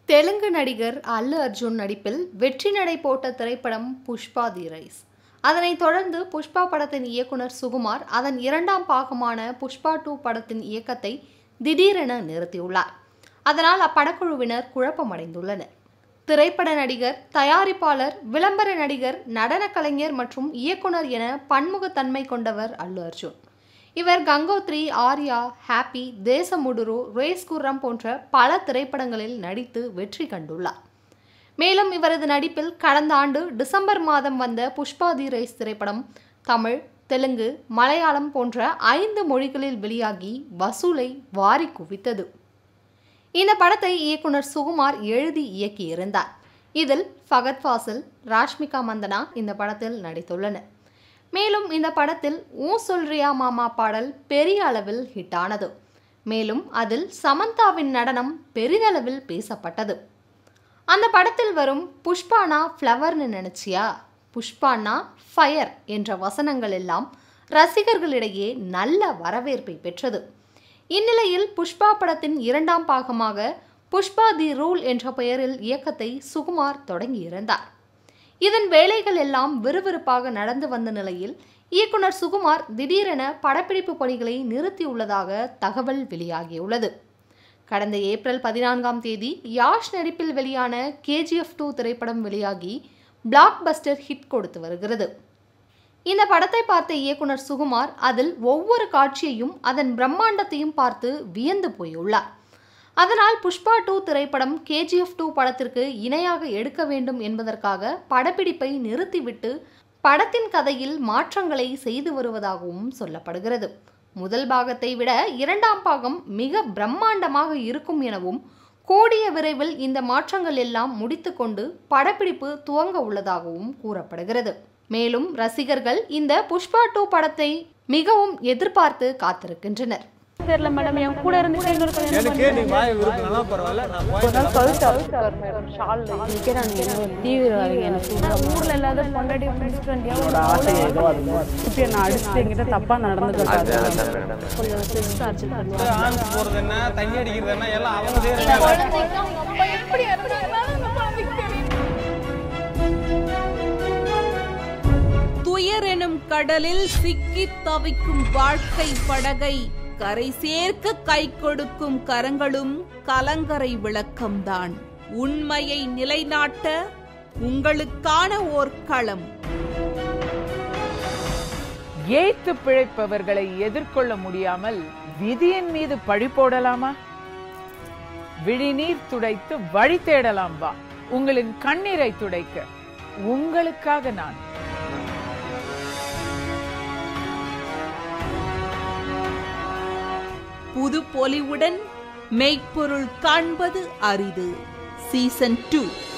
தெலுங்கு நடிகர் அல்லு அர்ஜுன் நடிப்பில் வெற்றி நடை போட்ட திரைப்படம் புஷ்பா தி ரைஸ் அதனைத் தொடர்ந்து புஷ்பா படத்தின் இயக்குனர் சுகுமார் அதன் இரண்டாம் பாகமான புஷ்பா டூ படத்தின் இயக்கத்தை திடீரென நிறுத்தியுள்ளார் அதனால் அப்படக்குழுவினர் குழப்பமடைந்துள்ளனர் திரைப்பட நடிகர் தயாரிப்பாளர் விளம்பர நடிகர் நடனக் கலைஞர் மற்றும் இயக்குனர் என பன்முகத்தன்மை கொண்டவர் அல்லு அர்ஜுன் இவர் கங்கோத்ரி ஆர்யா ஹாப்பி தேசமுடுரு ரேஸ் குர்ரம் போன்ற பல திரைப்படங்களில் நடித்து வெற்றி கண்டுள்ளார் மேலும் இவரது நடிப்பில் கடந்த ஆண்டு டிசம்பர் மாதம் வந்த புஷ்பா தி ரைஸ் திரைப்படம் தமிழ் தெலுங்கு மலையாளம் போன்ற ஐந்து மொழிகளில் வெளியாகி வசூலை வாரி குவித்தது இந்த படத்தை இயக்குனர் சுகுமார் எழுதி இயக்கியிருந்தார் இதில் ஃபகத் ஃபாசில் ராஷ்மிகா மந்தனா இந்த படத்தில் நடித்துள்ளனர் மேலும் இந்த படத்தில் ஊ சொல்றியா மாமா பாடல் பெரிய அளவில் ஹிட் ஆனது மேலும் அதில் சமந்தாவின் நடனம் பெரிதளவில் பேசப்பட்டது அந்த படத்தில் வரும் புஷ்பானா ஃப்ளவர்னு நினைச்சியா புஷ்பானா ஃபயர் என்ற வசனங்கள் எல்லாம் ரசிகர்களிடையே நல்ல வரவேற்பை பெற்றது இந்நிலையில் புஷ்பா படத்தின் இரண்டாம் பாகமாக புஷ்பா தி ரூல் என்ற பெயரில் இயக்கத்தை சுகுமார் தொடங்கியிருந்தார் இதன் வேலைகள் எல்லாம் விறுவிறுப்பாக நடந்து வந்த நிலையில் இயக்குனர் சுகுமார் திடீரென படப்பிடிப்பு பணிகளை நிறுத்தியுள்ளதாக தகவல் வெளியாகியுள்ளது கடந்த ஏப்ரல் பதினான்காம் தேதி யாஷ் நடிப்பில் வெளியான கேஜிஎஃப் டூ திரைப்படம் வெளியாகி பிளாக் பஸ்டர் ஹிட் கொடுத்து வருகிறது இந்த படத்தை பார்த்த இயக்குனர் சுகுமார் அதில் ஒவ்வொரு காட்சியையும் அதன் பிரம்மாண்டத்தையும் பார்த்து வியந்து போயுள்ளார் அதனால் புஷ்பா டூ திரைப்படம் கேஜிஎஃப் டூ படத்திற்கு இணையாக எடுக்க வேண்டும் என்பதற்காக படப்பிடிப்பை நிறுத்திவிட்டு படத்தின் கதையில் மாற்றங்களை செய்து வருவதாகவும் சொல்லப்படுகிறது முதல் பாகத்தை விட இரண்டாம் பாகம் மிக பிரம்மாண்டமாக இருக்கும் எனவும் கூடிய விரைவில் இந்த மாற்றங்கள் எல்லாம் முடித்துக்கொண்டு படப்பிடிப்பு துவங்க உள்ளதாகவும் கூறப்படுகிறது மேலும் ரசிகர்கள் இந்த புஷ்பா டூ படத்தை மிகவும் எதிர்பார்த்து காத்திருக்கின்றனர் தெரியல மேடம் என் கூட இருந்துச்சு இன்னொரு கல்யாணம் எனக்கு நீ வாய விரும்பினா பரவாயில்ல நான் போயிட்டு நிக்கிறானுங்க என்ன ஒரு தீவிரவாதி எனக்கு ஊர்ல இல்லாத பொண்டாடி இப்ப நான் அடிச்சுட்டு என்கிட்ட தப்பா நடந்துக்கிறாங்க கொஞ்சம் செக்ஸ் டார்ச்சர் பண்ணுவாங்க ஆண் போறது என்ன தண்ணி அடிக்கிறது என்ன எல்லாம் அவங்க செய்யறாங்க துயர் எனும் கடலில் சிக்கித் தவிக்கும் வாழ்க்கை படகை கரை சேர்க்க கை கொடுக்கும் கரங்களும் கலங்கரை விளக்கம்தான் உண்மையை நிலைநாட்ட உங்களுக்கான ஓர் களம் ஏய்த்து பிழைப்பவர்களை எதிர்கொள்ள முடியாமல் விதியின் மீது பழி போடலாமா விழிநீர் துடைத்து வழி தேடலாம் வா உங்களின் கண்ணீரை துடைக்க உங்களுக்காக நான் புது பொலிவுடன் மெய்ப்பொருள் காண்பது அரிது சீசன் டூ